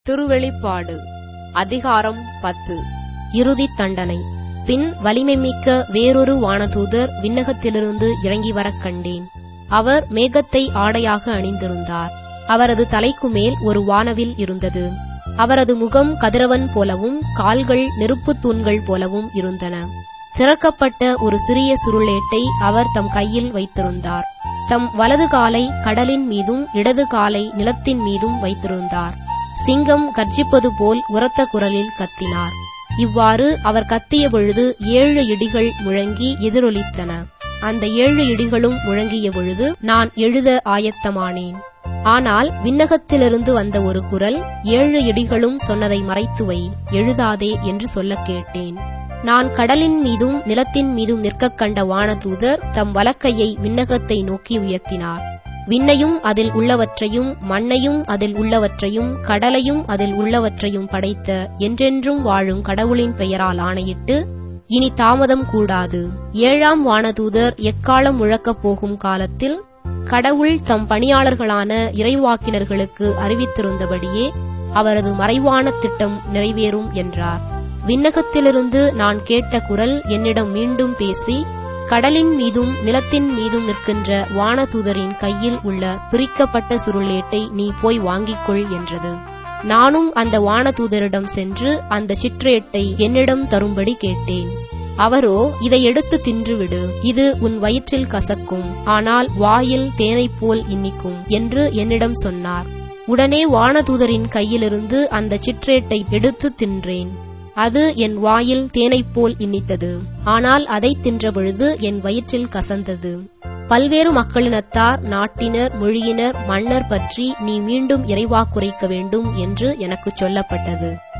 திருவெளிப்பாடு அதிகாரம் பத்து இறுதித் தண்டனை பின் வலிமைமிக்க வேறொரு வானதூதர் விண்ணகத்திலிருந்து இறங்கி வரக் கண்டேன் அவர் மேகத்தை ஆடையாக அணிந்திருந்தார் அவரது தலைக்கு மேல் ஒரு வானவில் இருந்தது அவரது முகம் கதிரவன் போலவும் கால்கள் நெருப்புத் தூண்கள் போலவும் இருந்தன திறக்கப்பட்ட ஒரு சிறிய சுருளேட்டை அவர் தம் கையில் வைத்திருந்தார் தம் வலது காலை கடலின் மீதும் இடது காலை நிலத்தின் மீதும் வைத்திருந்தார் சிங்கம் கர்ஜிப்பது போல் உரத்த குரலில் கத்தினார் இவ்வாறு அவர் கத்திய பொழுது ஏழு இடிகள் முழங்கி எதிரொலித்தன அந்த ஏழு இடிகளும் முழங்கிய பொழுது நான் எழுத ஆயத்தமானேன் ஆனால் விண்ணகத்திலிருந்து வந்த ஒரு குரல் ஏழு இடிகளும் சொன்னதை மறைத்து வை எழுதாதே என்று சொல்லக் கேட்டேன் நான் கடலின் மீதும் நிலத்தின் மீதும் நிற்கக் கண்ட வானதூதர் தம் வலக்கையை விண்ணகத்தை நோக்கி உயர்த்தினார் விண்ணையும் அதில் உள்ளவற்றையும் மண்ணையும் அதில் உள்ளவற்றையும் கடலையும் அதில் உள்ளவற்றையும் படைத்த என்றென்றும் வாழும் கடவுளின் பெயரால் ஆணையிட்டு இனி தாமதம் கூடாது ஏழாம் வானதூதர் எக்காலம் முழக்கப் போகும் காலத்தில் கடவுள் தம் பணியாளர்களான இறைவாக்கினர்களுக்கு அறிவித்திருந்தபடியே அவரது மறைவான திட்டம் நிறைவேறும் என்றார் விண்ணகத்திலிருந்து நான் கேட்ட குரல் என்னிடம் மீண்டும் பேசி கடலின் மீதும் நிலத்தின் மீதும் நிற்கின்ற வானதூதரின் கையில் உள்ள பிரிக்கப்பட்ட சுருளேட்டை நீ போய் வாங்கிக் கொள் என்றது நானும் அந்த வானதூதரிடம் சென்று அந்த சிற்றேட்டை என்னிடம் தரும்படி கேட்டேன் அவரோ இதை எடுத்து தின்றுவிடு இது உன் வயிற்றில் கசக்கும் ஆனால் வாயில் தேனைப் போல் இனிக்கும் என்று என்னிடம் சொன்னார் உடனே வானதூதரின் கையிலிருந்து அந்த சிற்றேட்டை எடுத்து தின்றேன் அது என் வாயில் தேனைப் போல் இனித்தது ஆனால் அதை தின்றபொழுது என் வயிற்றில் கசந்தது பல்வேறு மக்களினத்தார் நாட்டினர் மொழியினர் மன்னர் பற்றி நீ மீண்டும் இறைவாக்குரைக்க வேண்டும் என்று எனக்குச் சொல்லப்பட்டது